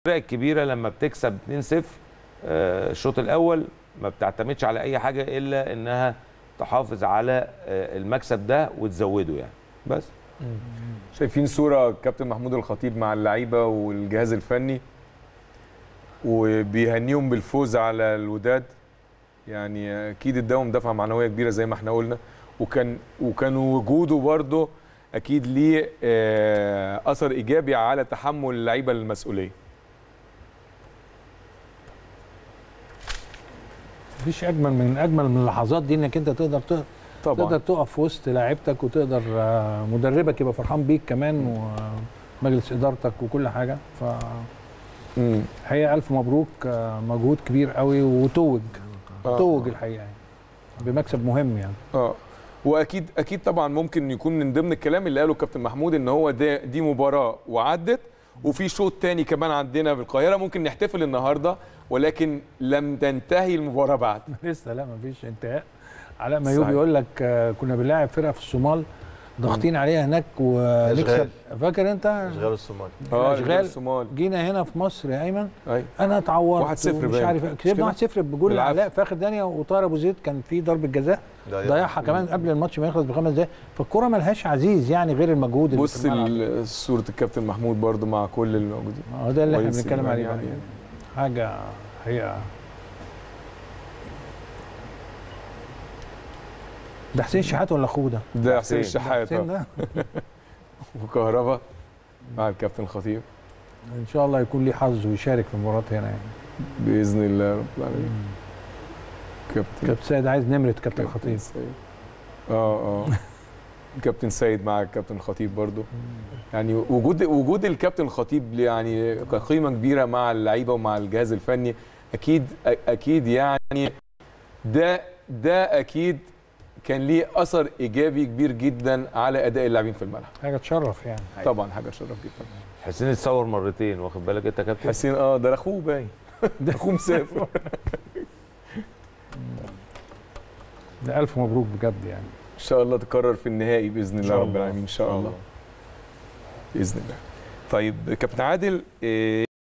الكبيره لما بتكسب 2-0 آه، الشوط الاول ما بتعتمدش على اي حاجه الا انها تحافظ على آه، المكسب ده وتزوده يعني بس شايفين صوره كابتن محمود الخطيب مع اللعيبه والجهاز الفني وبيهنيهم بالفوز على الوداد يعني اكيد اداهم دفعه معنويه كبيره زي ما احنا قلنا وكان وكان وجوده برضه اكيد ليه آه، اثر ايجابي على تحمل اللعيبه المسؤوليه مفيش اجمل من اجمل من اللحظات دي انك انت تقدر تقدر طبعا تقدر تقف في وسط لاعيبتك وتقدر آه، مدربك يبقى فرحان بيك كمان ومجلس ادارتك وكل حاجه مم. فالحقيقه الف مبروك آه، مجهود كبير قوي وتوج آه. توج الحقيقه يعني بمكسب مهم يعني اه واكيد اكيد طبعا ممكن يكون من ضمن الكلام اللي قاله الكابتن محمود ان هو ده دي مباراه وعدت وفي شوط تاني كمان عندنا بالقاهره ممكن نحتفل النهارده ولكن لم تنتهي المباراه بعد لسه لا مفيش انتهاء علاء مايوب صحيح. يقول لك آه، كنا بنلاعب فرقه في الصومال ضاغطين عليها هناك ونكسب إشغال. فاكر انت اشغال الصومال اه أشغال. رجال الصومال جينا هنا في مصر يا ايمن اي انا اتعورت 1-0 ومش باين. عارف إيه. مش كسبنا كده؟ 1-0 بجول بالعافية. علاء في اخر ثانيه وطاهر ابو زيد كان في ضربه جزاء ضيعها كمان قبل الماتش ما يخلص بخمس دقايق فالكوره ملهاش عزيز يعني غير المجهود اللي بص في الملعب ال- صوره الكابتن محمود برضو مع كل الموجودين هو ده اللي احنا كويس بنتكلم يعني عليه بقى. يعني. حاجه حقيقه ده حسين شحات ولا اخوه ده؟ ده حسين حسين. الشحات حسين آه. ده وكهربا مع الكابتن الخطيب ان شاء الله يكون ليه حظ ويشارك في المباراه هنا يعني باذن الله رب العالمين كابتن كابتن سيد عايز نمره كابتن خطيب سيد اه اه كابتن سيد مع الكابتن الخطيب برضو يعني وجود وجود الكابتن الخطيب يعني قيمه كبيره مع اللعيبه ومع الجهاز الفني اكيد اكيد يعني ده ده اكيد كان ليه اثر ايجابي كبير جدا على اداء اللاعبين في الملعب حاجه تشرف يعني طبعا حاجه تشرف جدا حسين اتصور مرتين واخد بالك انت يا كابتن حسين اه ده اخوه باين ده اخوه مسافر ده الف مبروك بجد يعني ان شاء الله تكرر في النهائي باذن الله شاء رب الله. العالمين ان شاء الله باذن الله طيب كابتن عادل إيه